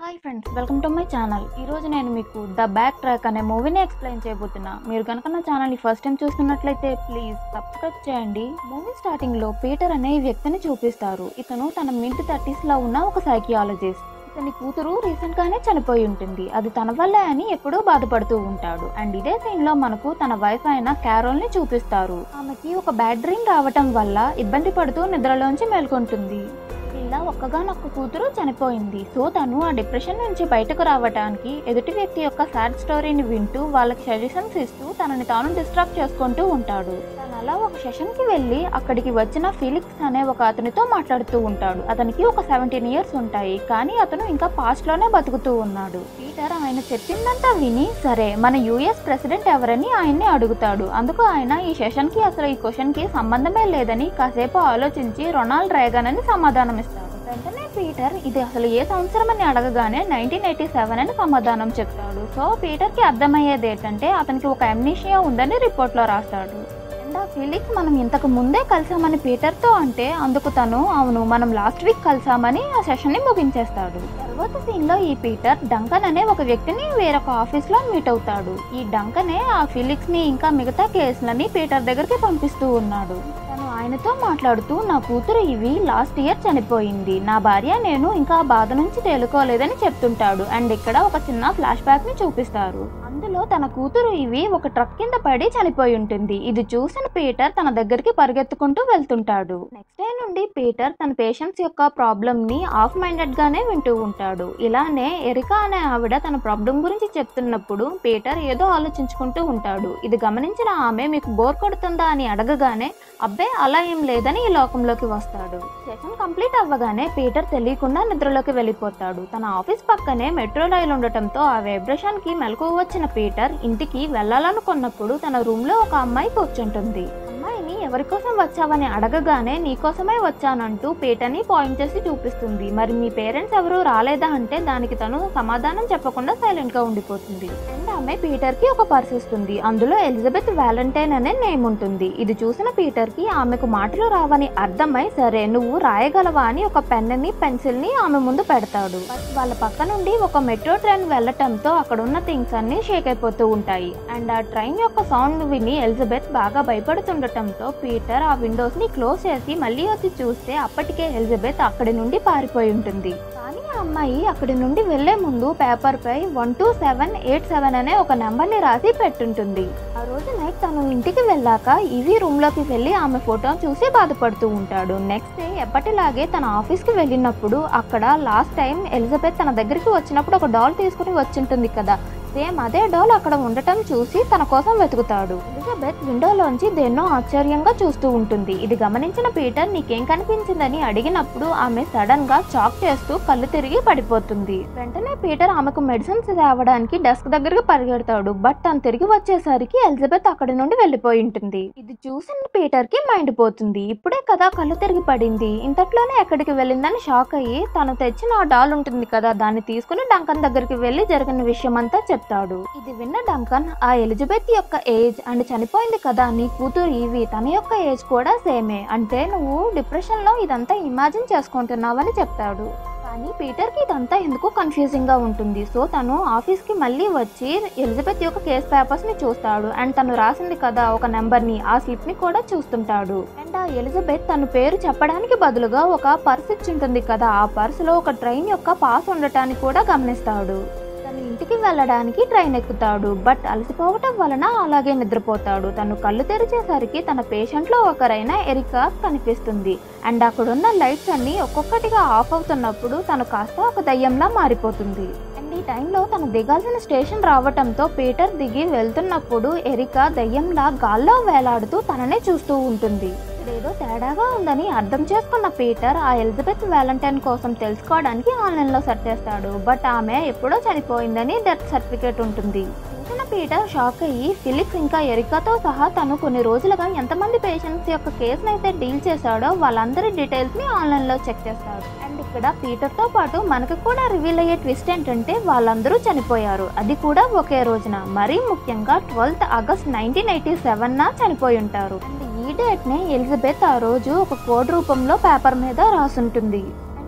hi friends welcome to my channel ఈరోజు నేను మీకు ద బ్యాక్ ట్రాక్ అనే మూవీని ఎక్స్ప్లెయిన్ చేయబోతున్నా మీరు కనుక నా ఛానల్ని ఫస్ట్ టైం చూస్తున్నట్లయితే ప్లీజ్ సబ్స్క్రైబ్ చేయండి మూవీ స్టార్టింగ్లో పీటర్ అనే వ్యక్తిని చూపిస్తారు ఇతను తన మిడ్ థర్టీస్లో ఉన్న ఒక సైకియాలజిస్ట్ ఇతని కూతురు రీసెంట్ గానే చనిపోయి ఉంటుంది అది తన వల్లే అని ఎప్పుడూ బాధపడుతూ ఉంటాడు అండ్ ఇదే సీన్ లో మనకు తన వైఫ్ అయిన క్యారోల్ ని చూపిస్తారు ఆమెకి ఒక బ్యాడ్ డ్రీమ్ రావటం వల్ల ఇబ్బంది పడుతూ నిద్రలోంచి మేల్కొంటుంది ఇలా ఒక్కగానొక్క కూతురు చనిపోయింది సో తను ఆ డిప్రెషన్ నుంచి బయటకు రావడానికి ఎదుటి వ్యక్తి యొక్క సాడ్ స్టోరీని వింటూ వాళ్ళకి సజెషన్స్ ఇస్తూ తనని తాను డిస్ట్రాక్ట్ చేసుకుంటూ ఉంటాడు తను అలా ఒక సెషన్ కి వెళ్ళి అక్కడికి వచ్చిన ఫిలిక్స్ అనే ఒక అతనితో మాట్లాడుతూ ఉంటాడు అతనికి ఒక సెవెంటీన్ ఇయర్స్ ఉంటాయి కానీ అతను ఇంకా పాస్ట్ లోనే బతుకుతూ ఉన్నాడు పీటర్ ఆయన చెప్పిందంతా విని సరే మన యుఎస్ ప్రెసిడెంట్ ఎవరని ఆయన్ని అడుగుతాడు అందుకు ఆయన ఈ సెషన్ కి అసలు ఈ క్వశ్చన్ కి సంబంధమే లేదని కాసేపు ఆలోచించి రొనాల్డ్ రేగన్ అని సమాధానం ఇస్తాడు వెంటనే పీటర్ ఇది అసలు ఏ సంవత్సరం అని అడగగానే నైన్టీన్ ఎయిటీ సెవెన్ అని సమాధానం చెప్తాడు సో పీటర్ కి అర్థమయ్యేది ఏంటంటే అతనికి ఒక ఎమ్నీషియా ఉందని రిపోర్ట్ లో రాస్తాడు అండ్ ఆ ఫిలిక్స్ మనం ఇంతకు ముందే కలిసామని పీటర్తో అంటే అందుకు తను అవును మనం లాస్ట్ వీక్ కలిసామని ఆ సెషన్ ని ముగించేస్తాడు తర్వాత సీన్ లో ఈ పీటర్ డంకన్ అనే ఒక వ్యక్తిని వేరొక ఆఫీస్ లో మీట్ అవుతాడు ఈ డంకనే ఆ ఫిలిక్స్ ని ఇంకా మిగతా కేసులని పీటర్ దగ్గరికి పంపిస్తూ ఉన్నాడు తను ఆయనతో మాట్లాడుతూ నా కూతురు ఇవి లాస్ట్ ఇయర్ చనిపోయింది నా భార్య నేను ఇంకా ఆ బాధ నుంచి తేలుకోలేదని చెప్తుంటాడు అండ్ ఇక్కడ ఒక చిన్న ఫ్లాష్ బ్యాక్ ని చూపిస్తారు అందులో తన కూతురు ఇవి ఒక ట్రక్ కింద పడి చనిపోయి ఉంటుంది ఇది చూసిన పీటర్ తన దగ్గరికి పరిగెత్తుకుంటూ వెళ్తుంటాడు నెక్స్ట్ డే నుండి పీటర్ తన పేషెంట్స్ యొక్క ప్రాబ్లమ్ ని ఆఫ్ మైండెడ్ గానే వింటూ ఉంటాడు ఇలానే ఎరికా అనే ఆవిడ తన ప్రాబ్లం గురించి చెప్తున్నప్పుడు పీటర్ ఏదో ఆలోచించుకుంటూ ఉంటాడు ఇది గమనించిన ఆమె మీకు బోర్ కొడుతుందా అని అడగగానే అబ్బే అలా ఏం లేదని ఈ లోకంలోకి వస్తాడు సెషన్ కంప్లీట్ అవ్వగానే పీటర్ తెలియకుండా నిద్రలోకి వెళ్ళిపోతాడు తన ఆఫీస్ పక్కనే మెట్రో రైలు ఉండటంతో ఆ వైబ్రేషన్ కి మెలకు వచ్చిన పీటర్ ఇంటికి వెళ్ళాలనుకున్నప్పుడు తన రూమ్ లో ఒక అమ్మాయి కూర్చుంటుంది అమ్మాయిని ఎవరి కోసం వచ్చావని అడగగానే నీకోసమే వచ్చానంటూ పీటర్ని పాయింట్ చేసి చూపిస్తుంది మరి మీ పేరెంట్స్ ఎవరు రాలేదా అంటే దానికి తను సమాధానం చెప్పకుండా సైలెంట్ గా ఉండిపోతుంది అండ్ ఆమె పీటర్ కి ఒక పర్స్ ఇస్తుంది అందులో ఎలిజబెత్ వ్యాలంటైన్ అనే నేమ్ ఉంటుంది ఇది చూసిన పీటర్ కి ఆమెకు మాటలు రావని అర్థమై సరే నువ్వు రాయగలవా అని ఒక పెన్ ని పెన్సిల్ ని ఆమె ముందు పెడతాడు బట్ వాళ్ళ పక్క నుండి ఒక మెట్రో ట్రైన్ వెళ్ళటంతో అక్కడ ఉన్న థింగ్స్ అన్ని షేక్ అయిపోతూ ఉంటాయి అండ్ ఆ ట్రైన్ యొక్క సౌండ్ విని ఎలిజబెత్ బాగా భయపడుతుండటంతో పీటర్ ఆ విండోస్ ని క్లోజ్ చేసి మళ్ళీ వచ్చి చూస్తే అప్పటికే ఎలిజబెత్ అక్కడి నుండి పారిపోయి ఉంటుంది కానీ ఆ అమ్మాయి అక్కడి నుండి వెళ్లే ముందు పేపర్ పై one two seven eight seven అనే ఒక నెంబర్ ని రాసి పెట్టుంటుంది ఆ రోజు నైట్ తను ఇంటికి వెళ్ళాక ఇవి రూమ్ లోకి వెళ్ళి ఆమె ఫోటో చూసి బాధపడుతూ ఉంటాడు నెక్స్ట్ డే ఎప్పటిలాగే తన ఆఫీస్ కి వెళ్ళినప్పుడు అక్కడ లాస్ట్ టైం ఎలిజబెత్ తన దగ్గరికి వచ్చినప్పుడు ఒక డాల్ తీసుకుని వచ్చింటుంది కదా సేమ్ అదే డాల్ అక్కడ ఉండటం చూసి తన కోసం వెతుకుతాడు ఎలిజబెత్ విండోలోంచి దేన్నో ఆశ్చర్యంగా చూస్తూ ఉంటుంది ఇది గమనించిన పీటర్ నీకేం కనిపించిందని అడిగినప్పుడు ఆమె సడన్ గా చాక్ చేస్తూ కళ్ళు తిరిగి పడిపోతుంది వెంటనే పీటర్ ఆమెకు మెడిసిన్స్ తేవడానికి డెస్క్ దగ్గరికి పరిగెడతాడు బట్ తను తిరిగి వచ్చేసరికి ఎలిజబెత్ అక్కడి నుండి వెళ్ళిపోయి ఉంటుంది ఇది చూసిన పీటర్ కి మైండ్ పోతుంది ఇప్పుడే కదా కళ్ళు తిరిగి పడింది ఇంతట్లోనే ఎక్కడికి వెళ్ళిందని షాక్ అయ్యి తను తెచ్చిన ఆ డాల్ ఉంటుంది కదా దాన్ని తీసుకుని డంకన్ దగ్గరికి వెళ్ళి జరిగిన విషయం అంతా చెప్తాడు ఇది విన్న డంకన్ ఆ ఎలిజబెత్ యొక్క ఏజ్ అండ్ చనిపోయింది కదా నీ కూతురు ఈవి తన యొక్క ఏజ్ కూడా సేమే అంటే నువ్వు డిప్రెషన్ లో ఇదంతా ఇమాజిన్ చేసుకుంటున్నావని చెప్తాడు కానీ పీటర్ కి ఇదంతా ఎందుకు కన్ఫ్యూజింగ్ గా ఉంటుంది సో తను ఆఫీస్ కి మళ్ళీ వచ్చి ఎలిజబెత్ యొక్క కేస్ పేపర్స్ ని చూస్తాడు అండ్ తను రాసింది కదా ఒక నెంబర్ ని ఆ స్లిప్ ని కూడా చూస్తుంటాడు అండ్ ఆ ఎలిజబెత్ తన పేరు చెప్పడానికి బదులుగా ఒక పర్స్ ఇచ్చింటుంది కదా ఆ పర్స్ లో ఒక ట్రైన్ యొక్క పాస్ ఉండటాన్ని కూడా గమనిస్తాడు తను ఇంటికి వెళ్ళడానికి ట్రైన్ ఎక్కుతాడు బట్ అలసిపోవటం వలన అలాగే నిద్రపోతాడు తను కళ్ళు తెరిచేసరికి తన పేషెంట్లో ఒకరైన ఎరికా కనిపిస్తుంది అండ్ అక్కడున్న లైట్స్ అన్ని ఒక్కొక్కటిగా ఆఫ్ అవుతున్నప్పుడు తను కాస్త ఒక దయ్యంలా మారిపోతుంది అండ్ ఈ టైంలో తను దిగాల్సిన స్టేషన్ రావటంతో పీటర్ దిగి వెళ్తున్నప్పుడు ఎరికా దయ్యంలా గాల్లో వేలాడుతూ తననే చూస్తూ ఉంటుంది ఇదేదో తేడాగా ఉందని అర్థం చేసుకున్న పీటర్ ఆ ఎలిజబెత్ వ్యాలంటైన్ కోసం తెలుసుకోవడానికి ఆన్లైన్ లో సెర్చ్ చేస్తాడు బట్ ఆమె ఎప్పుడో చనిపోయిందని డెత్ సర్టిఫికేట్ ఉంటుంది చూసిన పీటర్ షాక్ అయ్యి ఫిలిక్స్ ఇంకా ఎరికాతో సహా తను కొన్ని రోజులుగా ఎంతమంది పేషెంట్స్ యొక్క కేసును అయితే డీల్ చేశాడో వాళ్ళందరి డీటెయిల్స్ ని ఆన్లైన్ లో చెక్ చేస్తాడు అండ్ ఇక్కడ పీటర్ తో పాటు మనకు కూడా రివీల్ అయ్యే ట్విస్ట్ ఏంటంటే వాళ్ళందరూ చనిపోయారు అది కూడా ఒకే రోజున మరీ ముఖ్యంగా twelfth August nineteen eighty seven చనిపోయి ఉంటారు అండ్ ఈ డేట్ ని ఎలిజబెత్ ఆ రోజు ఒక కోడ్ రూపంలో పేపర్ మీద రాసుంటుంది అండ్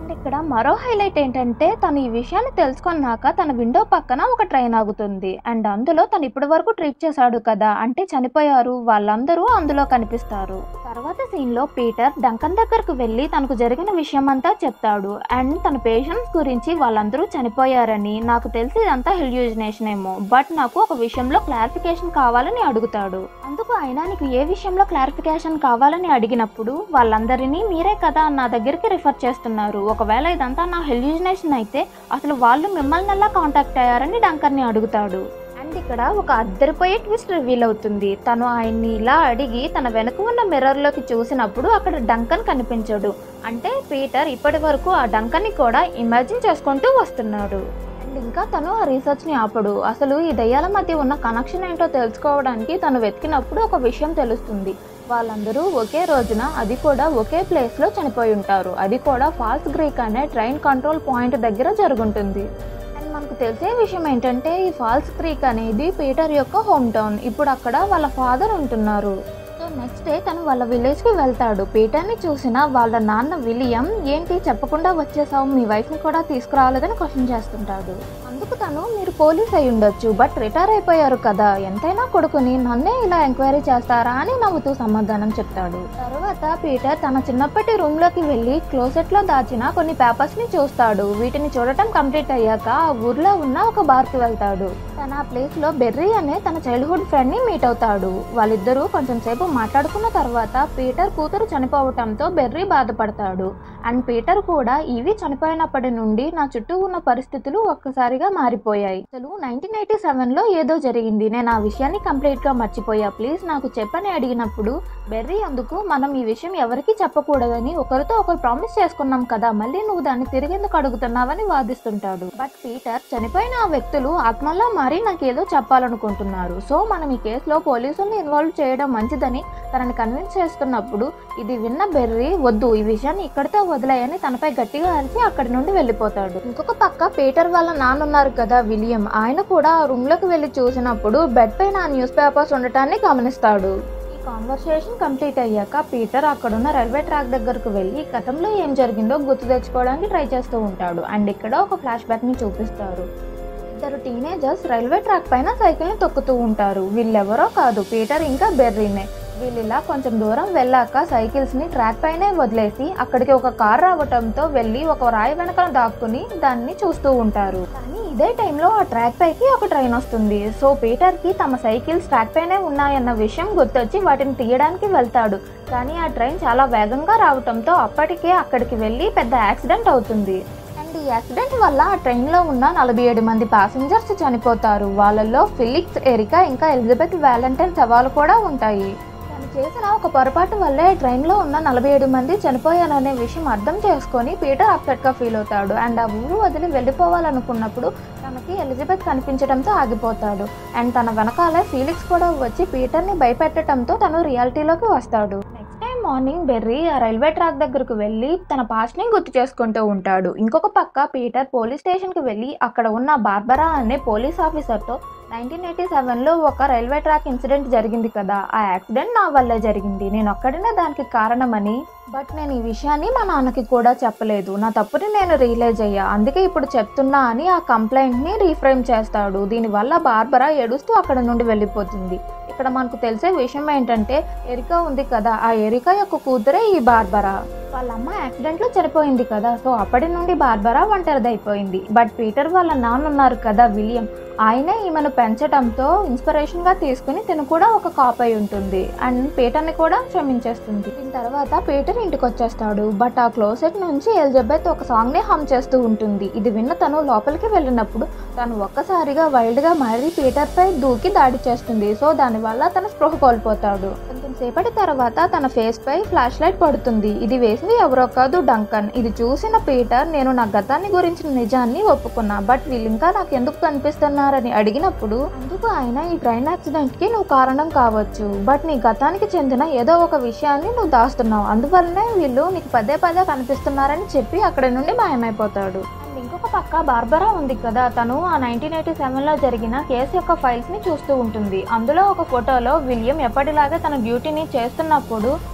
అండ్ ఇక్కడ మరో హైలైట్ ఏంటంటే తను ఈ విషయాన్ని తెలుసుకున్నాక తన విండో పక్కన ఒక ట్రైన్ ఆగుతుంది అండ్ అందులో తను ఇప్పటి వరకు ట్రీట్ చేశాడు కదా అంటే చనిపోయారు వాళ్ళందరూ అందులో కనిపిస్తారు తర్వాత సీన్ లో పీటర్ డంకన్ దగ్గరకు వెళ్ళి తనకు జరిగిన విషయం అంతా చెప్తాడు అండ్ తన పేషెంట్స్ గురించి వాళ్ళందరూ చనిపోయారని నాకు తెలిసి ఇదంతా హెల్యూజినేషన్ ఏమో బట్ నాకు ఒక విషయంలో క్లారిఫికేషన్ కావాలని అడుగుతాడు అందుకు ఆయన నీకు ఏ విషయంలో క్లారిఫికేషన్ కావాలని అడిగినప్పుడు వాళ్ళందరినీ మీరే కదా నా దగ్గరికి రిఫర్ చేస్తున్నారు ఒకవేళ ఇదంతా నా హెల్యూజినేషన్ అయితే అసలు వాళ్ళు మిమ్మల్ని ఎలా కాంటాక్ట్ అయ్యారని డంకర్ని అడుగుతాడు అండ్ ఇక్కడ ఒక అద్దరిపోయే ట్విస్ట్ రివీల్ అవుతుంది తను ఆయన్ని ఇలా అడిగి తన వెనుక ఉన్న మిర్రర్లోకి చూసినప్పుడు అక్కడ డంకన్ కనిపించడు అంటే పీటర్ ఇప్పటి వరకు ఆ డంకన్ని కూడా ఇమాజిన్ చేసుకుంటూ వస్తున్నాడు అండ్ ఇంకా తను ఆ రీసెర్చ్ని ఆపడు అసలు ఈ దయ్యాల మధ్య ఉన్న కనెక్షన్ ఏంటో తెలుసుకోవడానికి తను వెతికినప్పుడు ఒక విషయం తెలుస్తుంది వాళ్ళందరూ ఒకే రోజున అది కూడా ఒకే ప్లేస్లో చనిపోయి ఉంటారు అది కూడా ఫాల్స్ గ్రీక్ అనే ట్రైన్ కంట్రోల్ పాయింట్ దగ్గర జరుగుంటుంది అండ్ మనకు తెలిసే విషయం ఏంటంటే ఈ ఫాల్స్ క్రీక్ అనేది పీటర్ యొక్క హోమ్ టౌన్ ఇప్పుడు అక్కడ వాళ్ళ ఫాదర్ ఉంటున్నారు సో నెక్స్ట్ డే తను వాళ్ళ విలేజ్కి వెళ్తాడు పీటర్ని చూసిన వాళ్ళ నాన్న విలియం ఏంటి చెప్పకుండా వచ్చేసావు మీ వైఫ్ని కూడా తీసుకురాలేదని క్వశ్చన్ చేస్తుంటాడు అందుకు తను మీరు పోలీస్ అయి ఉండొచ్చు బట్ రిటైర్ అయిపోయారు కదా ఎంతైనా కొడుకుని నన్నే ఇలా ఎంక్వైరీ చేస్తారా అని నవ్వుతూ సమాధానం చెప్తాడు తర్వాత పీటర్ తన చిన్నప్పటి రూమ్ లోకి వెళ్ళి క్లోసెట్ లో దాచిన కొన్ని పేపర్స్ ని చూస్తాడు వీటిని చూడటం కంప్లీట్ అయ్యాక ఆ ఊర్లో ఉన్న ఒక బార్ కి వెళ్తాడు తన ఆ ప్లేస్ లో బెర్రీ అనే తన చైల్డ్హుడ్ ఫ్రెండ్ ని మీట్ అవుతాడు వాళ్ళిద్దరూ కొంచెం సేపు మాట్లాడుకున్న తర్వాత పీటర్ కూతురు చనిపోవటంతో బెర్రీ బాధపడతాడు అండ్ పీటర్ కూడా ఇవి చనిపోయినప్పటి నుండి నా చుట్టూ ఉన్న పరిస్థితులు ఒక్కసారిగా మారిపోయాయి అసలు నైన్టీన్ ఎయిటీ సెవెన్ లో ఏదో జరిగింది నేను ఆ విషయాన్ని కంప్లీట్ గా మర్చిపోయా ప్లీజ్ నాకు చెప్పని అడిగినప్పుడు బెర్రీ అందుకు మనం ఈ విషయం ఎవరికి చెప్పకూడదని ఒకరితో ఒకరు ప్రామిస్ చేసుకున్నాం కదా మళ్ళీ నువ్వు దాన్ని తిరిగేందుకు అడుగుతున్నావని వాదిస్తుంటాడు బట్ పీటర్ చనిపోయిన ఆ వ్యక్తులు ఆత్మల్లా మారి నాకేదో చెప్పాలనుకుంటున్నారు సో మనం ఈ కేసులో పోలీసుల్ని ఇన్వాల్వ్ చేయడం మంచిదని తనని కన్విన్స్ చేస్తున్నప్పుడు ఇది విన్న బెర్రీ వద్దు ఈ విషయాన్ని ఇక్కడితో వదిలేయని తనపై గట్టిగా అరిచి అక్కడి నుండి వెళ్ళిపోతాడు ఇంకొక పక్క పీటర్ వాళ్ళ నాన్న ఉన్నారు కదా విలియం ఆయన కూడా ఆ రూమ్ లోకి వెళ్ళి చూసినప్పుడు బెడ్ పైన ఆ న్యూస్ పేపర్స్ ఉండటాన్ని గమనిస్తాడు ఈ కాన్వర్సేషన్ కంప్లీట్ అయ్యాక పీటర్ అక్కడున్న రైల్వే ట్రాక్ దగ్గరకు వెళ్ళి గతంలో ఏం జరిగిందో గుర్తు తెచ్చుకోవడానికి ట్రై చేస్తూ ఉంటాడు అండ్ ఇక్కడ ఒక ఫ్లాష్ బ్యాక్ ని చూపిస్తారు ఇద్దరు టీనేజర్స్ రైల్వే ట్రాక్ పైన సైకిల్ ని తొక్కుతూ ఉంటారు వీళ్ళెవరో కాదు పీటర్ ఇంకా బెర్రీనే వీళ్ళు ఇలా కొంచెం దూరం వెళ్ళాక సైకిల్స్ ని ట్రాక్ పైనే వదిలేసి అక్కడికి ఒక కార్ రావటంతో వెళ్ళి ఒక రాయి వెనకాల దాక్కుని దాన్ని చూస్తూ ఉంటారు కానీ ఇదే టైంలో ఆ ట్రాక్ పైకి ఒక ట్రైన్ వస్తుంది సో పీటర్ కి తమ సైకిల్స్ ట్రాక్ పైనే ఉన్నాయన్న విషయం గుర్తొచ్చి వాటిని తీయడానికి వెళ్తాడు కానీ ఆ ట్రైన్ చాలా వేగంగా రావటంతో అప్పటికే అక్కడికి వెళ్ళి పెద్ద యాక్సిడెంట్ అవుతుంది అండ్ ఈ యాక్సిడెంట్ వల్ల ఆ ట్రైన్లో ఉన్న నలభై ఏడు మంది ప్యాసింజర్స్ చనిపోతారు వాళ్ళల్లో ఫిలిక్స్ ఎరికా ఇంకా ఎలిజబెత్ వ్యాలంటైన్ శవాలు కూడా ఉంటాయి తను చేసిన ఒక పొరపాటు వల్లే ట్రైన్లో ఉన్న నలభై ఏడు మంది చనిపోయారనే విషయం అర్థం చేసుకొని పీటర్ అప్సెట్గా ఫీల్ అవుతాడు అండ్ ఆ ఊరు వదిలి వెళ్ళిపోవాలనుకున్నప్పుడు తనకి ఎలిజబెత్ కనిపించడంతో ఆగిపోతాడు అండ్ తన వెనకాలే ఫీలిక్స్ కూడా వచ్చి పీటర్ని భయపెట్టడంతో తను రియాలిటీలోకి వస్తాడు నెక్స్ట్ టైం మార్నింగ్ బెర్రీ ఆ రైల్వే ట్రాక్ దగ్గరకు వెళ్ళి తన పాస్ట్ని గుర్తు చేసుకుంటూ ఉంటాడు ఇంకొక పక్క పీటర్ పోలీస్ స్టేషన్కి వెళ్ళి అక్కడ ఉన్న బార్బరా అనే పోలీస్ ఆఫీసర్తో నైన్టీన్ ఎయిటీ సెవెన్లో ఒక రైల్వే ట్రాక్ ఇన్సిడెంట్ జరిగింది కదా ఆ యాక్సిడెంట్ నా వల్లే జరిగింది నేను ఒక్కడినే దానికి కారణమని బట్ నేను ఈ విషయాన్ని మా నాన్నకి కూడా చెప్పలేదు నా తప్పుని నేను రియలైజ్ అయ్యా అందుకే ఇప్పుడు చెప్తున్నా అని ఆ కంప్లైంట్ని రీఫ్రేమ్ చేస్తాడు దీనివల్ల బార్బరా ఏడుస్తూ అక్కడ నుండి వెళ్ళిపోతుంది ఇక్కడ మనకు తెలిసే విషయం ఏంటంటే ఎరికా ఉంది కదా ఆ ఎరికా యొక్క కూతురే ఈ బార్బరా వాళ్ళ అమ్మ యాక్సిడెంట్లో చనిపోయింది కదా సో అప్పటి నుండి బార్బరా ఒంటరిదైపోయింది బట్ పీటర్ వాళ్ళ నాన్న ఉన్నారు కదా విలియం ఆయనే ఈమెను పెంచడంతో ఇన్స్పిరేషన్గా తీసుకుని తను కూడా ఒక కాప్ అయి ఉంటుంది అండ్ పీటర్ని కూడా క్షమించేస్తుంది దీని తర్వాత పీటర్ ఇంటికి వచ్చేస్తాడు బట్ ఆ క్లోసెట్ నుంచి ఎలిజబెత్ ఒక సాంగ్ని హమ్ చేస్తూ ఉంటుంది ఇది విన్న తను లోపలికి వెళ్ళినప్పుడు తను ఒక్కసారిగా వైల్డ్గా మారి పీటర్పై దూకి దాడి చేస్తుంది సో దానివల్ల తన స్పృహ కోల్పోతాడు కొంచెం సేపటి తర్వాత తన ఫేస్ పై ఫ్లాష్ లైట్ పడుతుంది ఇది వేసింది ఎవరో కాదు డంకన్ ఇది చూసిన పీటర్ నేను నా గతాన్ని గురించిన నిజాన్ని ఒప్పుకున్నా బట్ వీళ్ళు ఇంకా నాకు ఎందుకు కనిపిస్తున్నారని అడిగినప్పుడు అందుకు ఆయన ఈ ట్రైన్ యాక్సిడెంట్ కి నువ్వు కారణం కావచ్చు బట్ నీ గతానికి చెందిన ఏదో ఒక విషయాన్ని నువ్వు దాస్తున్నావు అందువల్లనే వీళ్ళు నీకు పదే పదే కనిపిస్తున్నారని చెప్పి అక్కడి నుండి మాయమైపోతాడు అండ్ ఇంకొక పక్క బార్బరా ఉంది కదా తను ఆ నైన్టీన్ ఎయిటీ సెవెన్లో జరిగిన కేసు యొక్క ఫైల్స్ ని చూస్తూ ఉంటుంది అందులో ఒక ఫోటోలో విలియం ఎప్పటిలాగే తన డ్యూటీని చేస్తున్నప్పుడు పీటర్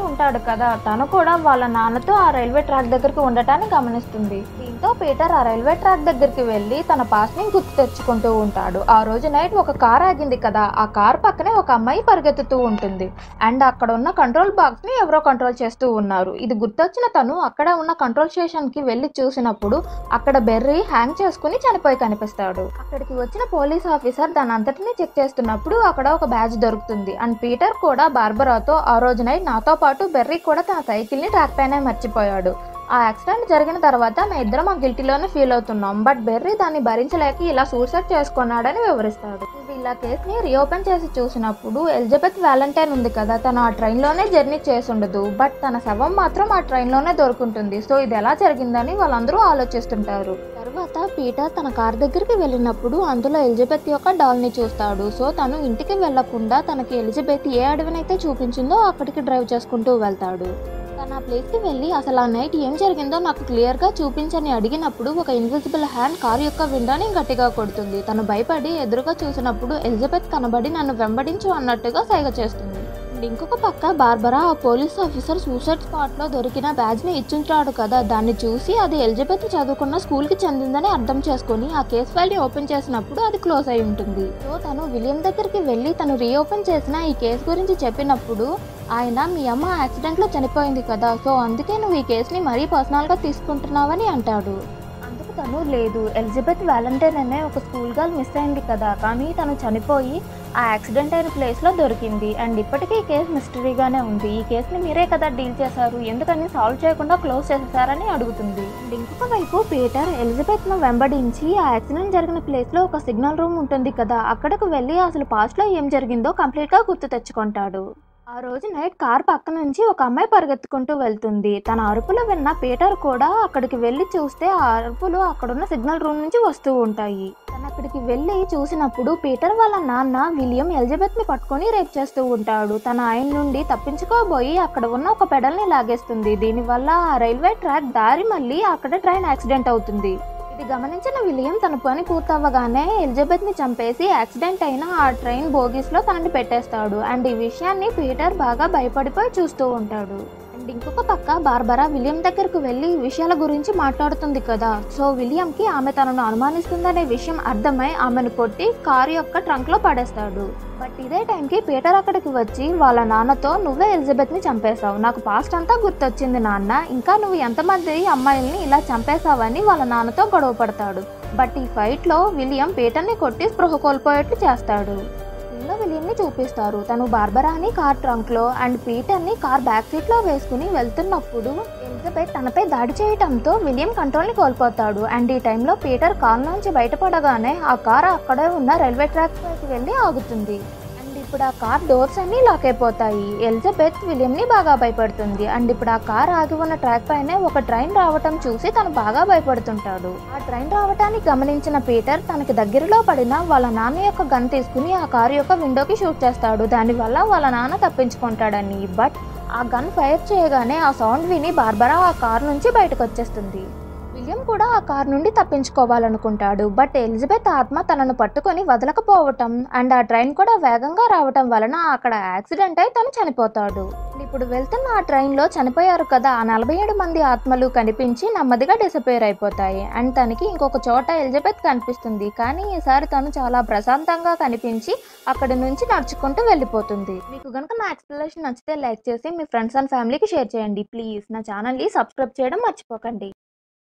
ఉంటాడు కదా తను కూడా వాళ్ళ నాన్నతో ఆ రైల్వే ట్రాక్ దగ్గరికి ఉండటాన్ని గమనిస్తుంది దీంతో పీటర్ ఆ రైల్వే ట్రాక్ దగ్గరికి వెళ్ళి తన పాస్ ని గుర్తు తెచ్చుకుంటూ ఉంటాడు ఆ రోజు నైట్ ఒక కార్ ఆగింది కదా ఆ కార్ పక్కనే ఒక అమ్మాయి పరిగెత్తుతూ ఉంటుంది అండ్ అక్కడ ఉన్న కంట్రోల్ బాక్స్ ని ఎవరో కంట్రోల్ చేస్తూ ఉన్నారు ఇది గుర్తొచ్చిన తను అక్కడ ఉన్న కంట్రోల్ స్టేషన్ కి వెళ్లి చూసినప్పుడు అక్కడ బెర్రీ హ్యాంగ్ చేసుకుని చనిపోయి కనిపిస్తాడు అక్కడికి వచ్చిన పోలీస్ ఆఫీసర్ దాని అంతటిని చెక్ చేస్తున్నప్పుడు అక్కడ ఒక బ్యాజ్ దొరుకుతుంది అండ్ పీటర్ కూడా బార్బరాతో ఆ రోజు నైట్ నాతో పాటు బెర్రీ కూడా తన సైకిల్ ని ట్రాక్ పైన మర్చిపోయాడు ఆ యాక్సిడెంట్ జరిగిన తర్వాత మేము ఇద్దరం ఆ గిల్టీలోనే ఫీల్ అవుతున్నాం బట్ బెర్రీ దాన్ని భరించలేక ఇలా సూసైడ్ చేసుకున్నాడని వివరిస్తాడు వీళ్ళ కేసుని రీఓపెన్ చేసి చూసినప్పుడు ఎలిజబెత్ వ్యాలంటైన్ ఉంది కదా తను ఆ ట్రైన్లోనే జర్నీ చేసి ఉండదు బట్ తన శవం మాత్రం ఆ ట్రైన్లోనే దొరుకుంటుంది సో ఇది ఎలా జరిగిందని వాళ్ళందరూ ఆలోచిస్తుంటారు తర్వాత పీటర్ తన కార్ దగ్గరికి వెళ్ళినప్పుడు అందులో ఎలిజబెత్ యొక్క డాల్ని చూస్తాడు సో తను ఇంటికి వెళ్లకుండా తనకి ఎలిజబెత్ ఏ అడవినైతే చూపించిందో అక్కడికి డ్రైవ్ చేసుకుంటూ వెళ్తాడు తను ఆ ప్లేస్కి వెళ్ళి అసలు ఆ నైట్ ఏం జరిగిందో నాకు క్లియర్గా చూపించని అడిగినప్పుడు ఒక ఇన్విజిబుల్ హ్యాండ్ కారు యొక్క విండోని గట్టిగా కొడుతుంది తను భయపడి ఎదురుగా చూసినప్పుడు ఎలిజబెత్ కనబడి నన్ను వెంబడించు అన్నట్టుగా సైగ చేస్తుంది అండ్ ఇంకొక పక్క బార్బరా ఆ పోలీస్ ఆఫీసర్ సూసైడ్ స్పాట్లో దొరికిన బ్యాజ్ని ఇచ్చుంటాడు కదా దాన్ని చూసి అది ఎలిజబెత్ చదువుకున్న స్కూల్కి చెందిందని అర్థం చేసుకుని ఆ కేస్ ఫైల్ని ఓపెన్ చేసినప్పుడు అది క్లోజ్ అయి ఉంటుంది సో తను విలియం దగ్గరికి వెళ్ళి తను రీఓపెన్ చేసిన ఈ కేసు గురించి చెప్పినప్పుడు ఆయన మీ అమ్మ యాక్సిడెంట్లో చనిపోయింది కదా సో అందుకే నువ్వు ఈ కేసుని మరీ పర్సనల్గా తీసుకుంటున్నావని అంటాడు అందుకు తను లేదు ఎలిజబెత్ వ్యాలంటైన్ అనే ఒక స్కూల్ గర్ల్ మిస్ అయింది కదా కానీ తను చనిపోయి ఆ యాక్సిడెంట్ అయిన ప్లేస్లో దొరికింది అండ్ ఇప్పటికీ ఈ కేసు మిస్టరీగానే ఉంది ఈ కేసుని మీరే కదా డీల్ చేశారు ఎందుకని సాల్వ్ చేయకుండా క్లోజ్ చేసేసారని అడుగుతుంది అండ్ ఇంకొక వైపు పీటర్ ఎలిజబెత్ను వెంబడించి ఆ యాక్సిడెంట్ జరిగిన ప్లేస్లో ఒక సిగ్నల్ రూమ్ ఉంటుంది కదా అక్కడికి వెళ్ళి అసలు పాస్ట్లో ఏం జరిగిందో కంప్లీట్గా గుర్తు తెచ్చుకుంటాడు ఆ రోజు నైట్ కార్ పక్క నుంచి ఒక అమ్మాయి పరిగెత్తుకుంటూ వెళ్తుంది తన అరుపులు విన్న పీటర్ కూడా అక్కడికి వెళ్ళి చూస్తే ఆ అరుపులు అక్కడున్న సిగ్నల్ రూమ్ నుంచి వస్తూ ఉంటాయి తను అక్కడికి వెళ్ళి చూసినప్పుడు పీటర్ వాళ్ళ నాన్న విలియం ఎలిజబెత్ ని పట్టుకొని రేప్ చేస్తూ ఉంటాడు తన ఆయన నుండి తప్పించుకోబోయి అక్కడ ఉన్న ఒక పెడల్ని లాగేస్తుంది దీనివల్ల ఆ రైల్వే ట్రాక్ దారి మళ్ళీ అక్కడ ట్రైన్ యాక్సిడెంట్ అవుతుంది ఇది గమనించిన విలియం తన పని పూర్తవ్వగానే ఎలిజబెత్ ని చంపేసి యాక్సిడెంట్ అయిన ఆ ట్రైన్ బోగీస్ లో తనని పెట్టేస్తాడు అండ్ ఈ విషయాన్ని పీటర్ బాగా భయపడిపోయి చూస్తూ ఉంటాడు అండ్ ఇంకొక పక్క బార్బరా విలియం దగ్గరకు వెళ్ళి ఈ విషయాల గురించి మాట్లాడుతుంది కదా సో విలియంకి ఆమె తనను అనుమానిస్తుందనే విషయం అర్థమై ఆమెను కొట్టి కారు యొక్క ట్రంక్ లో పడేస్తాడు బట్ ఇదే టైంకి పీటర్ అక్కడికి వచ్చి వాళ్ళ నాన్నతో నువ్వే ఎలిజబెత్ ని చంపేశావు నాకు పాస్ట్ అంతా గుర్తొచ్చింది నాన్న ఇంకా నువ్వు ఎంతమంది అమ్మాయిల్ని ఇలా చంపేశావని వాళ్ళ నాన్నతో గొడవ పడతాడు బట్ ఈ ఫైట్ లో విలియం పీటర్ని కొట్టి స్పృహ కోల్పోయేట్టు చేస్తాడు ఇందులో విలియంని చూపిస్తారు తను బార్బరాని కార్ ట్రంక్ లో అండ్ పీటర్ ని కార్ బ్యాక్ సీట్ లో వేసుకుని వెళ్తున్నప్పుడు ఎలిజబెత్ తనపై దాడి చేయడంతో విలియం కంట్రోల్ ని కోల్పోతాడు అండ్ ఈ టైంలో పీటర్ కార్ నుంచి బయటపడగానే ఆ కార్ అక్కడే ఉన్న రైల్వే ట్రాక్ పైకి వెళ్ళి ఆగుతుంది అండ్ ఇప్పుడు ఆ కార్ డోర్స్ అన్ని లాక్ అయిపోతాయి ఎలిజబెత్ విలియం ని బాగా భయపడుతుంది అండ్ ఇప్పుడు ఆ కార్ ఆగి ఉన్న ట్రాక్ పైనే ఒక ట్రైన్ రావటం చూసి తను బాగా భయపడుతుంటాడు ఆ ట్రైన్ రావటాన్ని గమనించిన పీటర్ తనకి దగ్గరలో పడిన వాళ్ళ నాన్న యొక్క గన్ తీసుకుని ఆ కారు యొక్క విండోకి షూట్ చేస్తాడు దానివల్ల వాళ్ళ నాన్న తప్పించుకుంటాడని బట్ ఆ గన్ ఫైర్ చేయగానే ఆ సౌండ్ విని బార్బరా ఆ కార్ నుంచి బయటకు వచ్చేస్తుంది విలియం కూడా ఆ కార్ నుండి తప్పించుకోవాలనుకుంటాడు బట్ ఎలిజబెత్ ఆత్మ తనను పట్టుకొని వదలకపోవటం అండ్ ఆ ట్రైన్ కూడా వేగంగా రావటం వలన అక్కడ యాక్సిడెంట్ అయి తను చనిపోతాడు ఇప్పుడు వెళ్తున్న ఆ ట్రైన్లో చనిపోయారు కదా ఆ నలభై ఏడు మంది ఆత్మలు కనిపించి నెమ్మదిగా డిసపేర్ అయిపోతాయి అండ్ తనకి ఇంకొక చోట ఎలిజబెత్ కనిపిస్తుంది కానీ ఈసారి తను చాలా ప్రశాంతంగా కనిపించి అక్కడి నుంచి నడుచుకుంటూ వెళ్ళిపోతుంది మీకు కనుక నా ఎక్స్ప్లెనేషన్ నచ్చితే లైక్ చేసి మీ ఫ్రెండ్స్ అండ్ ఫ్యామిలీకి షేర్ చేయండి ప్లీజ్ నా ఛానల్ని సబ్స్క్రైబ్ చేయడం మర్చిపోకండి